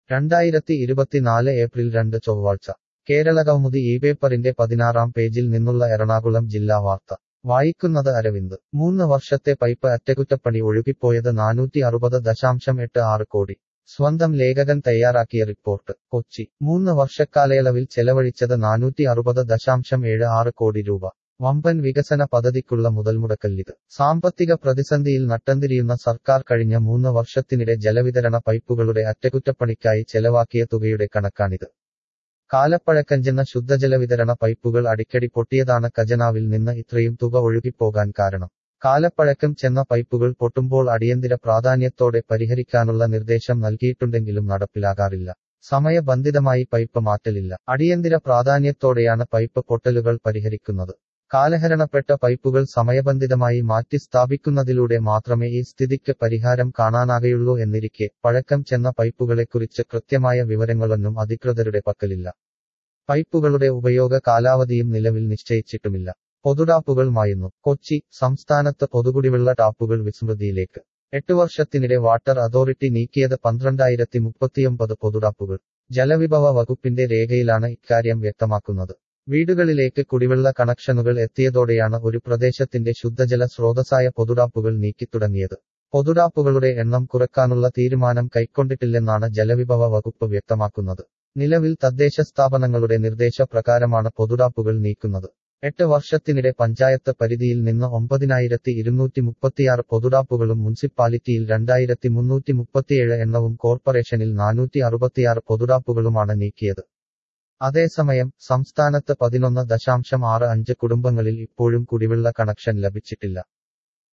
രണ്ടായിരത്തി ഇരുപത്തിനാല് ഏപ്രിൽ രണ്ട് ചൊവ്വാഴ്ച കേരളകൗമുദി ഈ പേപ്പറിന്റെ പതിനാറാം പേജിൽ നിന്നുള്ള എറണാകുളം ജില്ലാ വാർത്ത വായിക്കുന്നത് അരവിന്ദ് മൂന്ന് വർഷത്തെ പൈപ്പ് അറ്റകുറ്റപ്പണി ഒഴുകിപ്പോയത് നാനൂറ്റി അറുപത് ദശാംശം എട്ട് ആറ് കോടി സ്വന്തം ലേഖകൻ തയ്യാറാക്കിയ റിപ്പോർട്ട് കൊച്ചി മൂന്ന് വർഷക്കാലയളവിൽ ചെലവഴിച്ചത് നാനൂറ്റി അറുപത് ദശാംശം ഏഴ് ആറ് കോടി രൂപ വമ്പൻ വികസന പദ്ധതിക്കുള്ള മുതൽമുടക്കല്ലിത് സാമ്പത്തിക പ്രതിസന്ധിയിൽ നട്ടംതിരിയുന്ന സർക്കാർ കഴിഞ്ഞ മൂന്ന് വർഷത്തിനിടെ ജലവിതരണ പൈപ്പുകളുടെ അറ്റകുറ്റപ്പണിക്കായി ചെലവാക്കിയ തുകയുടെ കണക്കാണിത് കാലപ്പഴക്കഞ്ചെന്ന ശുദ്ധജലവിതരണ പൈപ്പുകൾ അടിക്കടി പൊട്ടിയതാണ് ഖജനാവിൽ നിന്ന് ഇത്രയും തുക ഒഴുകിപ്പോകാൻ കാരണം കാലപ്പഴക്കം ചെന്ന പൈപ്പുകൾ പൊട്ടുമ്പോൾ അടിയന്തര പ്രാധാന്യത്തോടെ പരിഹരിക്കാനുള്ള നിർദ്ദേശം നൽകിയിട്ടുണ്ടെങ്കിലും നടപ്പിലാകാറില്ല സമയബന്ധിതമായി പൈപ്പ് മാറ്റലില്ല അടിയന്തര പ്രാധാന്യത്തോടെയാണ് പൈപ്പ് പൊട്ടലുകൾ പരിഹരിക്കുന്നത് കാലഹരണപ്പെട്ട പൈപ്പുകൾ സമയബന്ധിതമായി മാറ്റി സ്ഥാപിക്കുന്നതിലൂടെ മാത്രമേ ഈ സ്ഥിതിക്ക് പരിഹാരം കാണാനാകെയുള്ളൂ എന്നിരിക്കെ പഴക്കം ചെന്ന പൈപ്പുകളെക്കുറിച്ച് കൃത്യമായ വിവരങ്ങളൊന്നും അധികൃതരുടെ പക്കലില്ല പൈപ്പുകളുടെ ഉപയോഗ കാലാവധിയും നിലവിൽ നിശ്ചയിച്ചിട്ടുമില്ല പൊതുടാപ്പുകൾ മായുന്നു കൊച്ചി സംസ്ഥാനത്ത് പൊതുകുടിവെള്ള ടാപ്പുകൾ വിസ്മൃതിയിലേക്ക് എട്ട് വർഷത്തിനിടെ വാട്ടർ അതോറിറ്റി നീക്കിയത് പന്ത്രണ്ടായിരത്തി മുപ്പത്തിയൊമ്പത് പൊതുടാപ്പുകൾ ജലവിഭവ വകുപ്പിന്റെ രേഖയിലാണ് ഇക്കാര്യം വ്യക്തമാക്കുന്നത് വീടുകളിലേക്ക് കുടിവെള്ള കണക്ഷനുകൾ എത്തിയതോടെയാണ് ഒരു പ്രദേശത്തിന്റെ ശുദ്ധജല സ്രോതസ്സായ പൊതുടാപ്പുകൾ നീക്കിത്തുടങ്ങിയത് പൊതുടാപ്പുകളുടെ എണ്ണം കുറയ്ക്കാനുള്ള തീരുമാനം കൈക്കൊണ്ടിട്ടില്ലെന്നാണ് ജലവിഭവ വകുപ്പ് വ്യക്തമാക്കുന്നത് നിലവിൽ തദ്ദേശ സ്ഥാപനങ്ങളുടെ നിർദ്ദേശപ്രകാരമാണ് പൊതുടാപ്പുകൾ നീക്കുന്നത് എട്ട് വർഷത്തിനിടെ പഞ്ചായത്ത് പരിധിയിൽ നിന്ന് ഒമ്പതിനായിരത്തി ഇരുന്നൂറ്റി മുപ്പത്തിയാറ് പൊതുടാപ്പുകളും മുനിസിപ്പാലിറ്റിയിൽ രണ്ടായിരത്തി മുന്നൂറ്റി മുപ്പത്തിയേഴ് എണ്ണവും കോർപ്പറേഷനിൽ നാനൂറ്റി അറുപത്തിയാറ് പൊതുടാപ്പുകളുമാണ് നീക്കിയത് അതേസമയം സംസ്ഥാനത്ത് പതിനൊന്ന് ദശാംശം ആറ് അഞ്ച് കുടുംബങ്ങളിൽ ഇപ്പോഴും കുടിവെള്ള കണക്ഷൻ ലഭിച്ചിട്ടില്ല